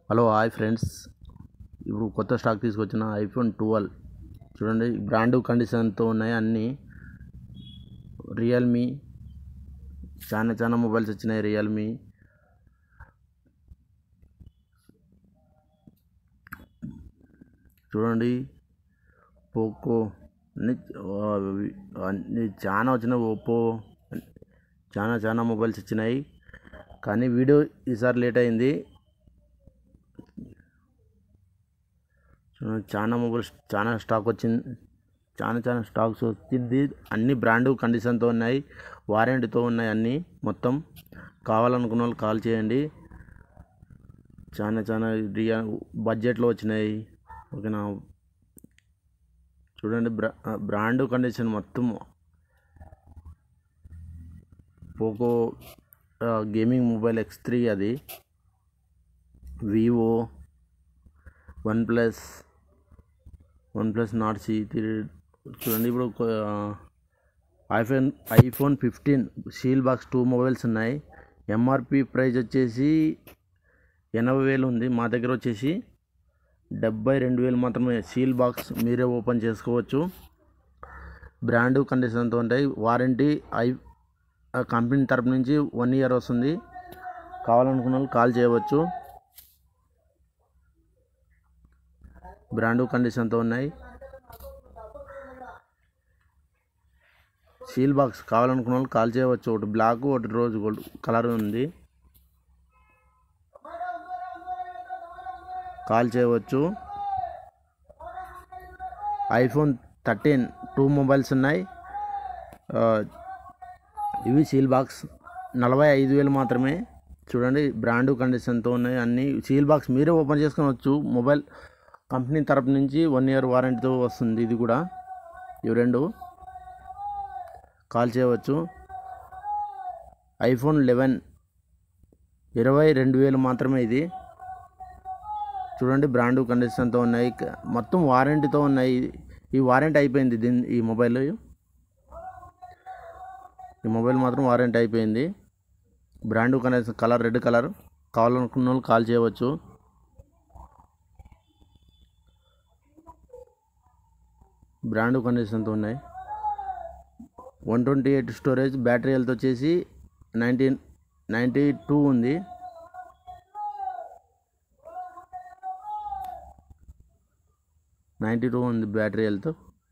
hello hi friends ఇప్పుడు కొత్త stock తీసుకొచ్చిన ఐఫోన్ ట్వెల్వ్ చూడండి బ్రాండ్ కండిషన్తో ఉన్నాయి అన్నీ రియల్మీ చాలా చాలా మొబైల్స్ వచ్చినాయి రియల్మీ చూడండి పోకో అన్ని అన్ని చాలా వచ్చినాయి ఓప్పో చాలా చాలా మొబైల్స్ వచ్చినాయి కానీ వీడియో ఈసారి లేట్ అయింది చూడండి చాలా మొబైల్స్ చాలా స్టాక్ వచ్చింది చాలా చాలా స్టాక్స్ వచ్చింది అన్ని బ్రాండ్ కండిషన్తో ఉన్నాయి వారంటీతో ఉన్నాయి అన్నీ మొత్తం కావాలనుకున్న వాళ్ళు కాల్ చేయండి చాలా చాలా రియా బడ్జెట్లో వచ్చినాయి ఓకేనా చూడండి బ్రా బ్రాండ్ కండిషన్ మొత్తం Poco gaming mobile X three అది Vivo one plus one plus Nord C three చూడండి ఇప్పుడు iPhone iPhone fifteen seal box two mobiles ఉన్నాయి ఎంఆర్పి ప్రైస్ వచ్చేసి ఎనభై వేలు ఉంది మా దగ్గర వచ్చేసి డెబ్బై రెండు వేలు మాత్రమే సీల్ బాక్స్ మీరే ఓపెన్ చేసుకోవచ్చు బ్రాండ్ కండిషన్తో ఉంటాయి వారంటీ ఐ కంపెనీ తరపు నుంచి వన్ ఇయర్ వస్తుంది కావాలనుకున్న వాళ్ళు కాల్ చేయవచ్చు బ్రాండ్ కండిషన్తో ఉన్నాయి సీల్ బాక్స్ కావాలనుకున్న వాళ్ళు కాల్ చేయవచ్చు ఒకటి బ్లాక్ ఒకటి రోజ్ గోల్డ్ కలర్ ఉంది కాల్ చేయవచ్చు ఐఫోన్ థర్టీన్ టూ మొబైల్స్ ఉన్నాయి ఇవి సీల్ బాక్స్ నలభై ఐదు వేలు మాత్రమే చూడండి బ్రాండ్ కండిషన్తో ఉన్నాయి అన్నీ సీల్ బాక్స్ మీరే ఓపెన్ చేసుకోవచ్చు మొబైల్ కంపెనీ తరపు నుంచి వన్ ఇయర్ వారంటీతో వస్తుంది ఇది కూడా ఇవి రెండు కాల్ చేయవచ్చు ఐఫోన్ లెవెన్ ఇరవై రెండు వేలు మాత్రమే ఇది చూడండి బ్రాండ్ కండిషన్తో ఉన్నాయి మొత్తం వారంటీతో ఉన్నాయి ఈ వారంటీ అయిపోయింది దీని ఈ మొబైల్ ఈ మొబైల్ మాత్రం వారంటీ అయిపోయింది brand condition colour red colour కావాలనుకున్న వాళ్ళు కాల్ చేయవచ్చు బ్రాండ్ కండిషన్తో ఉన్నాయి one twenty eight storage battery health వచ్చేసి నైన్టీన్ నైంటీ టూ ఉంది నైంటీ టూ ఉంది బ్యాటరీ హెల్త్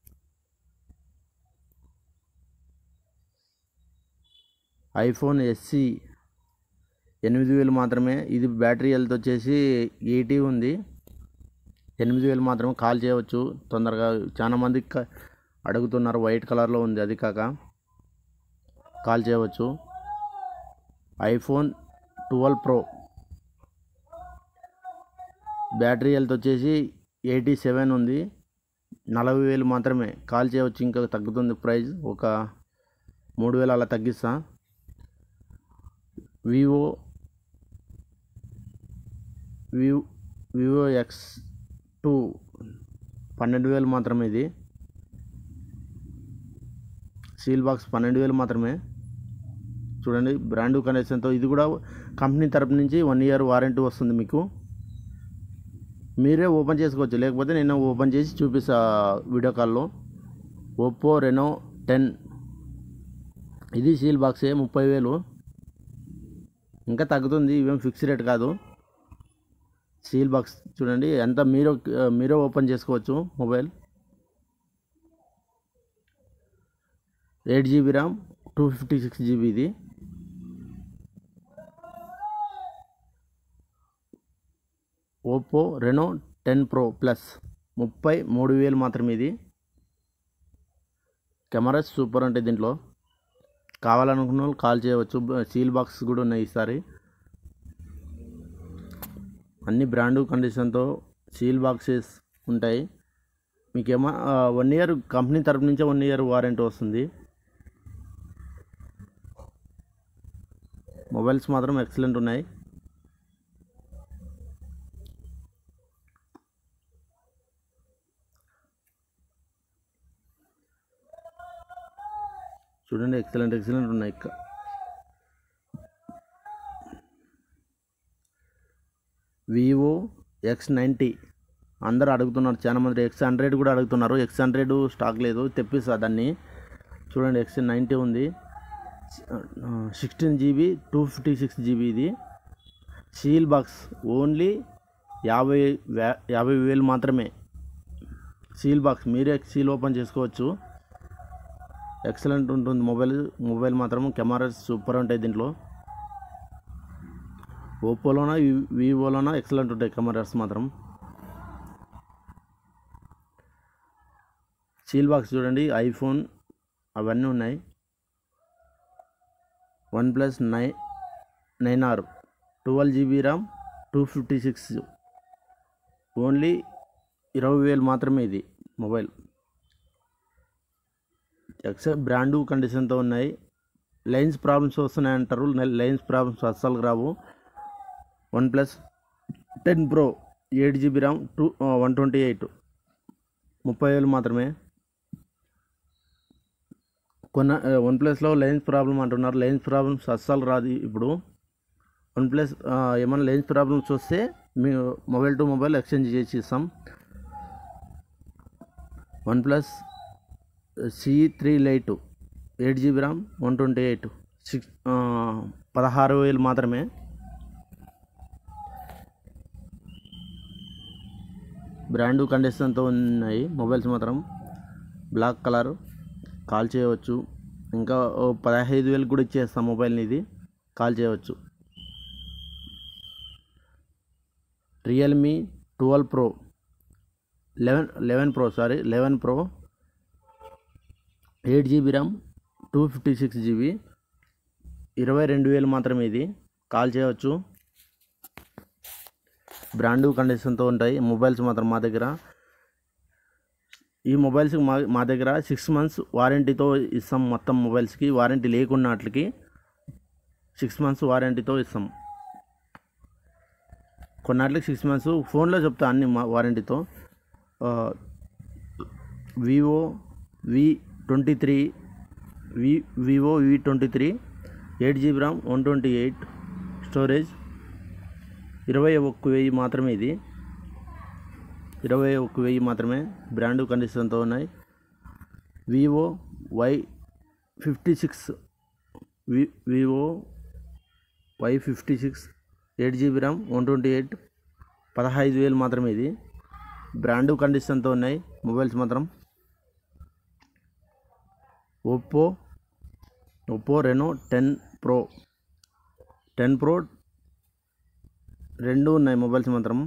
ఐఫోన్ ఎస్సి ఎనిమిది వేలు మాత్రమే ఇది బ్యాటరీ హెల్త్ వచ్చేసి ఎయిటీ ఉంది ఎనిమిది వేలు మాత్రమే కాల్ చేయవచ్చు తొందరగా చాలా మంది అడుగుతున్నారు వైట్ కలర్లో ఉంది అది కాక కాల్ చేయవచ్చు iPhone twelve pro battery health వచ్చేసి ఎయిటీ సెవెన్ ఉంది నలభై వేలు మాత్రమే కాల్ చేయవచ్చు ఇంకా తగ్గుతుంది ప్రైస్ ఒక మూడు వేలు అలా తగ్గిస్తా Vivo Vivo Vivo X two పన్నెండు వేలు మాత్రమే ఇది సీల్ బాక్స్ పన్నెండు వేలు మాత్రమే చూడండి బ్రాండ్ కనెక్షన్తో ఇది కూడా కంపెనీ తరపు నుంచి వన్ ఇయర్ వారంటీ వస్తుంది మీకు మీరే ఓపెన్ చేసుకోవచ్చు లేకపోతే నేను ఓపెన్ చేసి చూపిస్తా వీడియో కాల్లో ఒప్పో రెనో టెన్ ఇది సీల్ బాక్సే ముప్పై వేలు ఇంకా తగ్గుతుంది ఇవేం ఫిక్స్ రేట్ కాదు సీల్ బాక్స్ చూడండి ఎంత మీరు మీరే ఓపెన్ చేసుకోవచ్చు mobile eight GB RAM two fifty six GB ఇది Oppo Reno ten pro plus ముప్పై మూడు వేలు మాత్రమే ఇది కెమెరా సూపర్ అంటే దీంట్లో కావాలనుకున్న వాళ్ళు కాల్ చేయవచ్చు సీల్ బాక్స్ కూడా ఉన్నాయి ఈసారి అన్ని బ్రాండ్ కండిషన్తో సీల్ బాక్సెస్ ఉంటాయి మీకేమో వన్ ఇయర్ కంపెనీ తరపు నుంచే వన్ ఇయర్ వారంటీ వస్తుంది మొబైల్స్ మాత్రం ఎక్సలెంట్ ఉన్నాయి చూడండి ఎక్సలెంట్ ఎక్సలెంట్ ఉన్నాయి వివో ఎక్స్ నైంటీ అందరూ అడుగుతున్నారు చాలా మంది ఎక్స్ హండ్రెడ్ కూడా అడుగుతున్నారు ఎక్స్ హండ్రెడ్ స్టాక్ లేదు తెప్పిస్తా దాన్ని చూడండి ఎక్స్ నైంటీ ఉంది sixteen GB two fifty six GB ఇది సీల్ బాక్స్ ఓన్లీ యాభై వే- యాభై వేలు మాత్రమే సీల్ బాక్స్ మీరే సీల్ ఓపెన్ చేసుకోవచ్చు ఎక్సలెంట్ ఉంటుంది మొబైల్ మొబైల్ మాత్రం కెమెరాస్ సూపర్ ఉంటాయి దీంట్లో ఓప్పోలోన వివోలోన ఎక్సలెంట్ ఉంటాయి కెమెరాస్ మాత్రం సీల్ బాక్స్ చూడండి ఐఫోన్ అవన్నీ ఉన్నాయి OnePlus nine nine R twelve GB RAM two fifty six only ఇరవై వేలు మాత్రమే ఇది మొబైల్ ఎక్సెప్ట్ బ్రాండు కండిషన్తో ఉన్నాయి లైన్స్ ప్రాబ్లమ్స్ వస్తున్నాయి అంటారు లైన్స్ ప్రాబ్లమ్స్ అస్సలు రావు OnePlus ten pro eight GB RAM two one twenty eight ముప్పై వేలు మాత్రమే కొన్న వన్ ప్లస్లో లైన్స్ ప్రాబ్లం అంటున్నారు లైన్స్ ప్రాబ్లమ్స్ అస్సలు రాదు ఇప్పుడు వన్ ప్లస్ ఏమైనా లైన్స్ ప్రాబ్లమ్స్ వస్తే మీ మొబైల్ టు మొబైల్ ఎక్స్చేంజ్ చేసి ఇస్తాం OnePlus C three lite eight GB RAM one twenty eight six పదహారు వేలు మాత్రమే బ్రాండు కండిషన్తో ఉన్నాయి మొబైల్స్ మాత్రం బ్లాక్ కలర్ కాల్ చేయవచ్చు ఇంకా ఓ పదహైదు వేలు కూడా ఇచ్చేస్తాం మొబైల్ని ఇది కాల్ చేయవచ్చు Realme twelve pro eleven eleven pro sorry eleven pro eight GB RAM two fifty six GB ఇరవై రెండు వేలు మాత్రమే ఇది కాల్ చేయవచ్చు బ్రాండు కండిషన్తో ఉంటాయి మొబైల్స్ మాత్రం మా దగ్గర ఈ మొబైల్స్ మా మా దగ్గర సిక్స్ మంత్స్ వారంటీతో ఇస్తాం మొత్తం మొబైల్స్కి వారంటీ లేకున్న వాటికి సిక్స్ మంత్స్ వారంటీతో ఇస్తాం కొన్నాటికి సిక్స్ మంత్స్ ఫోన్లో చెప్తా అన్ని మా వారంటీతో Vivo V twenty three V Vivo V twenty three eight GB RAM one twenty eight storage ఇరవై ఒక్క వెయ్యి మాత్రమే ఇది ఇరవై ఒక్క వెయ్యి మాత్రమే బ్రాండ్ కండిషన్తో ఉన్నాయి Vivo Y fifty six V Vivo Y fifty six eight GB RAM one twenty eight పదహైదు వేలు మాత్రమే ఇది బ్రాండు కండిషన్తో ఉన్నాయి మొబైల్స్ మాత్రం Oppo Oppo Reno ten pro ten pro రెండు ఉన్నాయి మొబైల్స్ మాత్రం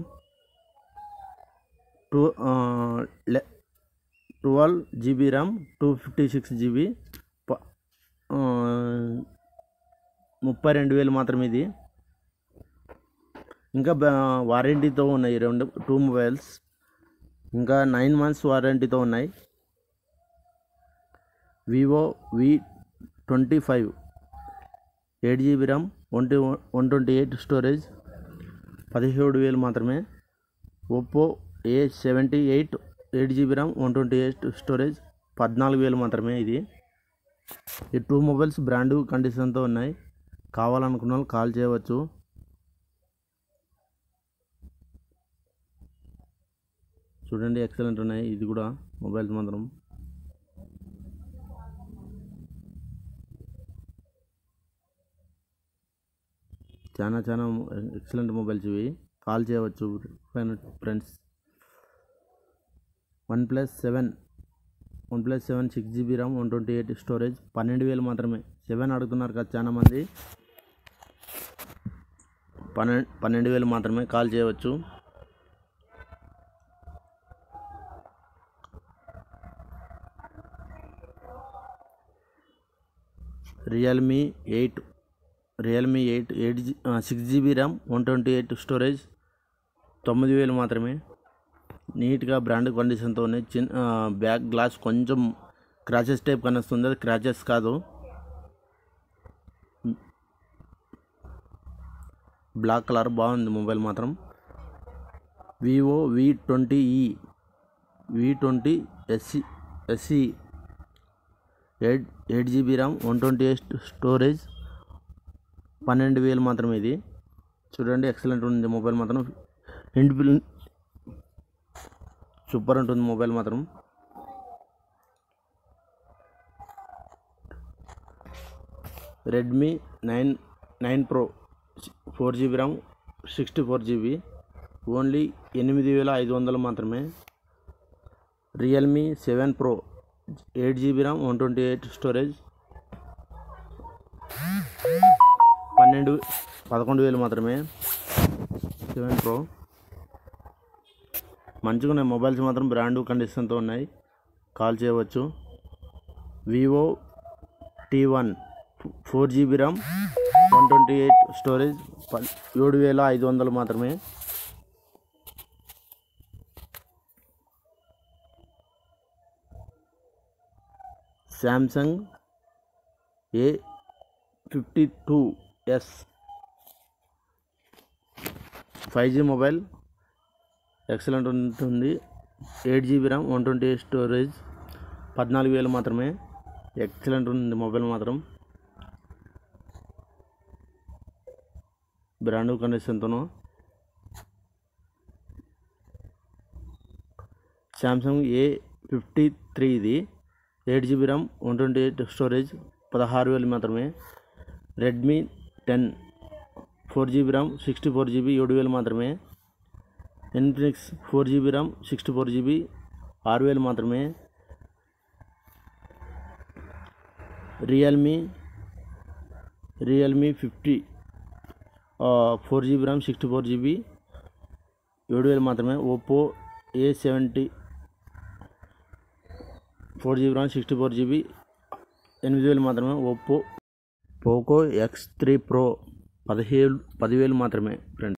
టూ లె twelve GB RAM two fifty six GB ముప్పై రెండు వేలు మాత్రం ఇది ఇంకా బా- వారంటీతో ఉన్నాయి ఈ రెండు టూ మొబైల్స్ ఇంకా నైన్ మంత్స్ వారంటీతో ఉన్నాయి Vivo V twenty five eight GB RAM one one twenty eight storage పదిహేడు వేలు మాత్రమే Oppo A seventy eight eight GB RAM one twenty eight storage పద్నాలుగు వేలు మాత్రమే ఇది ఈ టూ మొబైల్స్ బ్రాండు కండిషన్తో ఉన్నాయి కావాలనుకున్న వాళ్ళు కాల్ చేయవచ్చు చూడండి ఎక్సలెంట్ ఉన్నాయి ఇది కూడా మొబైల్స్ మాత్రం చాలా చాలా ఎక్సలెంట్ మొబైల్స్ ఇవి కాల్ చేయవచ్చు friends OnePlus seven OnePlus seven six GB RAM one twenty eight storage పన్నెండు వేలు మాత్రమే సెవెన్ అడుగుతున్నారు కదా చాలా మంది పన్నెండు పన్నెండు వేలు మాత్రమే కాల్ చేయవచ్చు Realme eight Realme eight eight G six GB RAM one twenty eight storage తొమ్మిది వేలు మాత్రమే నీట్గా బ్రాండ్ కండిషన్తో ఉన్నాయి చిన్న బ్యాక్ గ్లాస్ కొంచెం క్రాచెస్ టైప్ కనిపిస్తుంది అది క్రాచెస్ కాదు బ్లాక్ కలర్ బాగుంది మొబైల్ మాత్రం Vivo V twenty E V twenty SE SE eight eight GB RAM one twenty eight storage పన్నెండు వేలు మాత్రమే ఇది చూడండి ఎక్సలెంట్ ఉంది మొబైల్ మాత్రం ఇండిపిల్ సూపర్ ఉంటుంది మొబైల్ మాత్రం Redmi nine nine pro four GB RAM sixty four GB only ఎనిమిది వేల ఐదు వందలు మాత్రమే Realme seven pro eight GB RAM one twenty eight storage పన్నెండు పదకొండు వేలు మాత్రమే సెవెన్ ప్రో మంచిగా ఉన్నాయి మొబైల్స్ మాత్రం బ్రాండ్ కండిషన్తో ఉన్నాయి కాల్ చేయవచ్చు Vivo T one four GB RAM one twenty eight storage ప ఏడు వేల ఐదు వందలు మాత్రమే Samsung A fifty two S five G mobile excellent ఉంటుంది eight GB RAM one twenty eight storage పద్నాలుగు వేలు మాత్రమే ఎక్సలెంట్ ఉంది మొబైల్ మాత్రం బ్రాండ్ కండిషన్తోను శాంసంగ్ ఏ ఫిఫ్టీ త్రీ ఇది eight GB RAM one twenty eight storage పదహారు వేలు మాత్రమే Redmi ten four GB RAM sixty four GB ఏడు వేలు మాత్రమే Infinix four GB RAM sixty four GB ఆరు వేలు మాత్రమే Realme Realme fifty four GB RAM sixty four GB ఏడు వేలు మాత్రమే Oppo A seventy four GB RAM sixty four GB ఎనిమిది వేలు మాత్రమే Oppo Poco X three pro పదిహేడు పదివేలు మాత్రమే ఫ్రెండ్